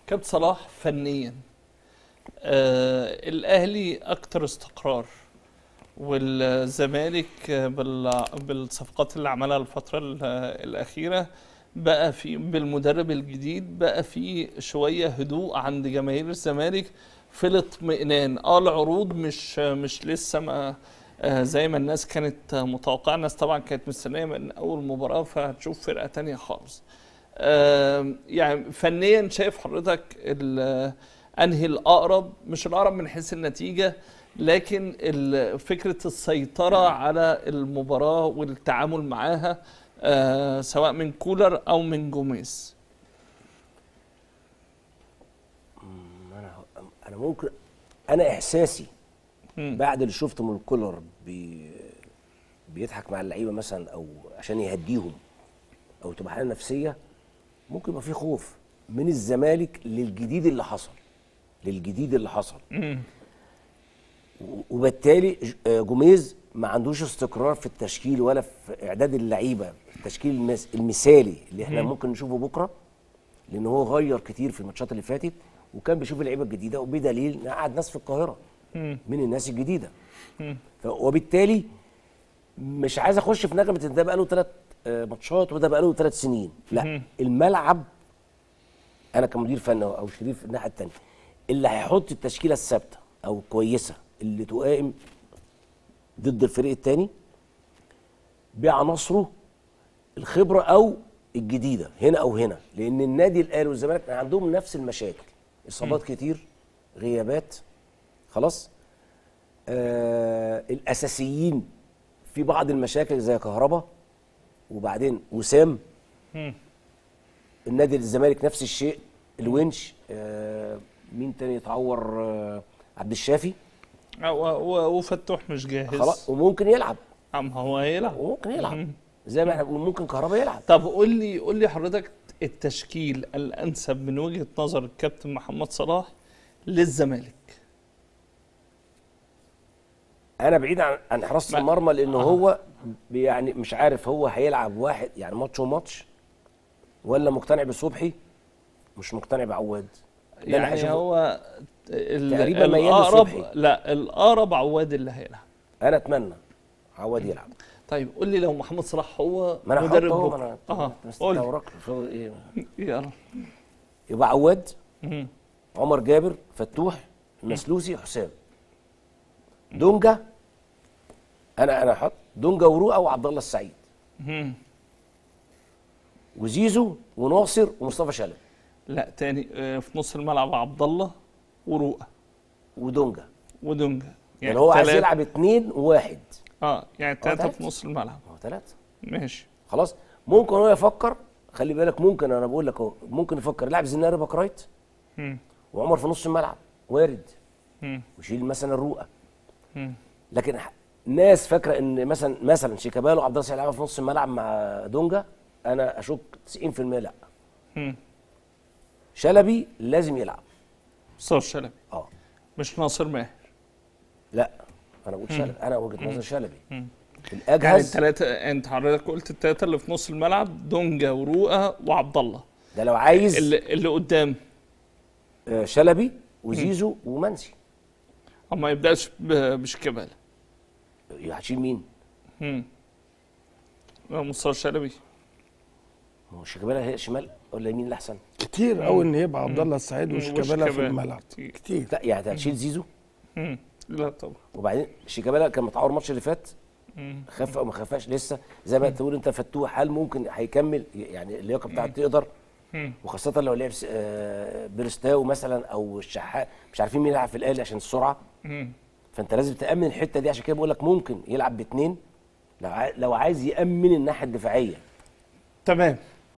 كابتن صلاح فنيا آه الاهلي اكتر استقرار والزمالك آه، بال- بالصفقات اللي عملها الفتره ال- الاخيره بقى في بالمدرب الجديد بقى في شويه هدوء عند جماهير الزمالك في الاطمئنان اه العروض مش مش لسه ما آه، زي ما الناس كانت متوقعه الناس طبعا كانت مستنيه من اول مباراه فهتشوف فرقه تانية خالص آم، يعني فنيا شايف حضرتك ال- انهي الاقرب مش الاقرب من حيث النتيجه لكن ال- فكره السيطره على المباراه والتعامل معاها آه، سواء من كولر او من جوميز انا انا ممكن انا احساسي مم. بعد اللي شفته من كولر بي بيضحك مع اللعيبه مثلا او عشان يهديهم او تبقى حاله نفسيه ممكن يبقى في خوف من الزمالك للجديد اللي حصل للجديد اللي حصل و- وبالتالي ج- آه، جوميز ما عندوش استقرار في التشكيل ولا في اعداد اللعيبه التشكيل المس- المثالي اللي احنا ممكن نشوفه بكره لان هو غير كتير في الماتشات اللي فاتت وكان بيشوف اللعيبه الجديده وبدليل إن قعد ناس في القاهره من الناس الجديده ف- وبالتالي مش عايز اخش في نغمه ان ده بقى له ثلاث ماتشات وده بقى له ثلاث سنين لا الملعب انا كمدير فني او شريف الناحيه الثانيه اللي هيحط التشكيله الثابته او الكويسه اللي تقائم ضد الفريق الثاني بعناصره الخبره او الجديده هنا او هنا لان النادي الاهلي والزمالك عندهم نفس المشاكل اصابات كتير غيابات خلاص آه الاساسيين في بعض المشاكل زي كهربا وبعدين وسام النادي الزمالك نفس الشيء الونش آه مين تاني يتعور آه عبد الشافي و- و- وفتوح مش جاهز خلاص وممكن يلعب عم هو هيلعب وممكن يلعب زي ما احنا بنقول ممكن كهربا يلعب طب قول لي قول لي حضرتك التشكيل الانسب من وجهه نظر الكابتن محمد صلاح للزمالك انا بعيد عن عن حراسه ما- المرمى لان هو يعني مش عارف هو هيلعب واحد يعني ماتش وماتش ولا مقتنع بصبحي مش مقتنع بعواد ده اللي يعني هشوفه. هو ال- تقريبا ميال الاقرب لصبحي. لا الاقرب عواد اللي هيلعب انا اتمنى عواد يلعب طيب قول لي لو محمد صلاح هو ما انا مدرب حاطه اهو بكرة. ما انا اه مستني قول لي. وراك شو ايه يلا يبقى عواد مم. عمر جابر فتوح المسلوسي حسام دونجا انا انا حط دونجا ورؤى وعبد الله السعيد مم. وزيزو وناصر ومصطفى شلبي لا تاني آه، في نص الملعب عبد الله ورؤى ودونجا ودونجا يعني هو عايز تلاتة- يلعب اتنين وواحد اه يعني ثلاثه تلاتة. في نص الملعب هو ثلاثة ماشي خلاص ممكن هو يفكر خلي بالك ممكن انا بقول لك اهو ممكن يفكر يلعب زناري باك رايت مم. وعمر في نص الملعب وارد مم. ويشيل مثلا الرؤى مم. لكن ح- ناس فاكره ان مثلا مثلا شيكابالا وعبد الله السعيد يلعبوا في نص الملعب مع دونجا انا اشك 90% لا مم. شلبي لازم يلعب مصطفى شلبي اه مش ناصر ماهر لا انا بقول شلبي انا وجهه نظر شلبي يعني الاجهز الثلاثه انت حضرتك قلت الثلاثه اللي في نص الملعب دونجا ورؤى وعبد الله ده لو عايز اللي, اللي قدام آه، شلبي وزيزو ومنسي أو ما يبداش ب- بشيكابالا هتشيل مين؟ مم. لا، مصطفى شلبي ما هو شيكابالا هي شمال ولا يمين الاحسن؟ كتير قوي ان يبقى عبد الله السعيد وشيكابالا في وشيكابالا. الملعب كتير. كتير لا يعني هتشيل زيزو مم. لا طبعا وبعدين شيكابالا كان متعور الماتش اللي فات مم. خف او ما خفاش لسه زي ما تقول انت فتوح هل ممكن هيكمل يعني اللياقه بتاعته تقدر مم. وخاصه لو لعب س- آه، بيرستاو مثلا او الشحات مش عارفين مين يلعب في الاهلي عشان السرعه مم. فانت لازم تامن الحته دي عشان كده بقول لك ممكن يلعب باثنين لو عاي- لو عايز يامن الناحيه الدفاعيه تمام